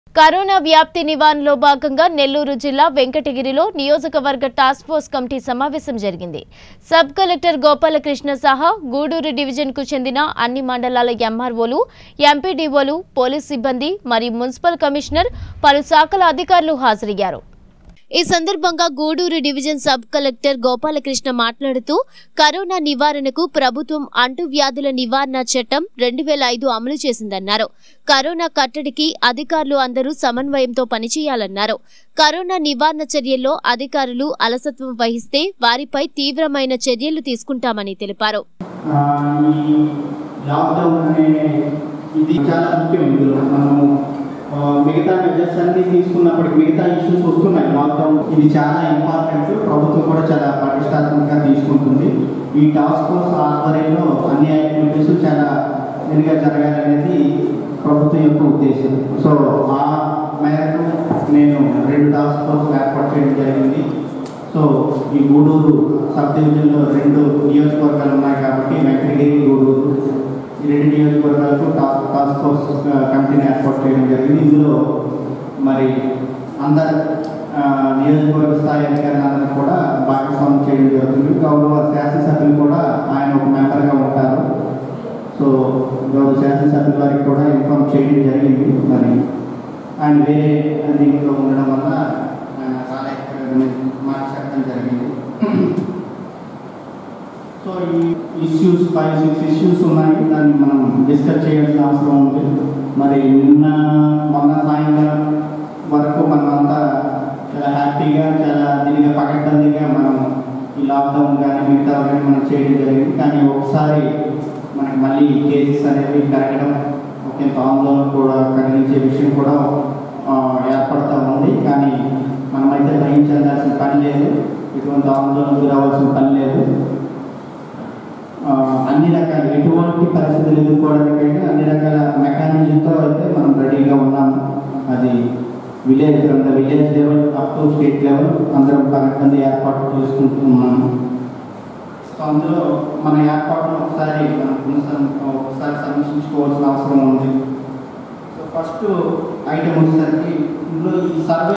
corona వ్యాప్తి నివారణలో భాగంగా నెల్లూరు జిల్లా వెంకటగిరిలో నియోజకవర్గ టాస్క్ ఫోర్స్ కమిటీ సమావేశం జరిగింది సబ్ కలెక్టర్ గోపాలకృష్ణ సహా గూడూరు డివిజన్కు చెందిన అన్ని మండలాల ఎంఆర్ఓలు ఎంపీడీఓలు పోలీస్ సిబ్బంది మరియు మున్సిపల్ కమిషనర్ పలు శాఖల అధికారులు హాజరయ్యారు ఈ సందర్భంగా Gudur division sub collector Gopalakrishna మాట్లాడుతూ కరోనా నివారణకు ప్రభుత్వం అంటువ్యాధుల నివారణ చట్టం రెండు వేల ఐదు అమలు చేసిందన్నారు కరోనా కట్టడికి అధికారులు అందరూ సమన్వయంతో పనిచేయాలన్నారు కరోనా నివారణ చర్యల్లో అధికారులు అలసత్వం వహిస్తే వారిపై తీవ్రమైన చర్యలు తీసుకుంటామని తెలిపారు ఆ, ఈ లాక్డౌన్ అనే ఇది చాలా ముఖ్యం ఇందులో మనము ఆ, మిగతా మెజర్స్ అన్ని తీసుకున్నప్పటికీ మిగతా ఇష్యూస్ వస్తున్నాయి లాక్డౌన్ ఇది చాలా ఇంపార్టెంట్ ప్రభుత్వం కూడా చాలా పటిష్టాత్మకంగా తీసుకుంటుంది ఈ టాస్క్ ఫోర్స్ ఆధ్వర్యంలో అన్ని యాక్టివిటీస్ చాలా మెరుగ్గా జరగాలనేది ప్రభుత్వం యొక్క ఉద్దేశం సో ఆ మేరకు నేను రెండు టాస్క్ ఫోర్స్ ఏర్పాటు చేయడం జరిగింది సో ఈ గూడూరు సబ్ డివిజన్లో రెండు నియోజకవర్గాలు ఉన్నాయి కాబట్టి వెంకటగిరి గూడూరు ఈ రెండు నియోజకవర్గాలకు టా- టాస్క్ ఫోర్స్ ఆ, కమిటీని ఏర్పాటు చేయడం జరిగింది ఇందులో మరి అందరు ఆ, నియోజకవర్గ స్థాయి అధికారులందరూ కూడా భాగస్వామ్యం చేయడం జరుగుతుంది గౌరవ శాసనసభ్యులు కూడా ఆయన ఒక మెంబర్గా ఉంటారు సో గౌరవ శాసనసభ్యుల వారికి కూడా ఇన్ఫార్మ్ చేయడం జరిగింది మరి ఆయన వేరే దీంట్లో ఉండడం వల్ల ఆయన రాలేకపోయారని మాట చెప్పడం జరిగింది సో ఈ ఇష్యూస్ ఫైవ్ సిక్స్ ఇష్యూస్ ఉన్నాయి దాన్ని మనం డిస్కస్ చేయాల్సిన అవసరం ఉంది మరి నిన్న మొన్న సాయంకాలం వరకు మనమంతా చాలా హ్యాపీగా చాలా దీనిగా పకడ్బందీగా మనం ఈ లాక్డౌన్ కానీ మిగతా కానీ మనం చేయడం జరిగింది కానీ ఒకసారి మనకి మళ్ళీ కేసెస్ అనేవి పెరగడం ఒకంత ఆందోళన కూడా కలిగించే విషయం కూడా ఆ, ఏర్పడతా ఉంది కానీ మనమైతే భయం చెందాల్సిన పని లేదు ఎటువంటి ఆందోళన గురవలసిన పని లేదు ఆ, అన్ని రకాల ఎటువంటి పరిస్థితులు ఎదుర్కోవడానికైతే అన్ని రకాల మెకానిజంతో అయితే మనం రెడీగా ఉన్నాము అది village from the village level up to state level అందరం పగడ్బందీ ఏర్పాటు చేసుకుంటున్నాము సో అందులో మన ఏర్పాటును ఒకసారి మనం పునః- ఒకసారి సమీక్షించుకోవాల్సిన అవసరం ఉంది సో ఫస్ట్ ఐటమ్ వచ్చేసరికి ఇందులో ఈ సర్వే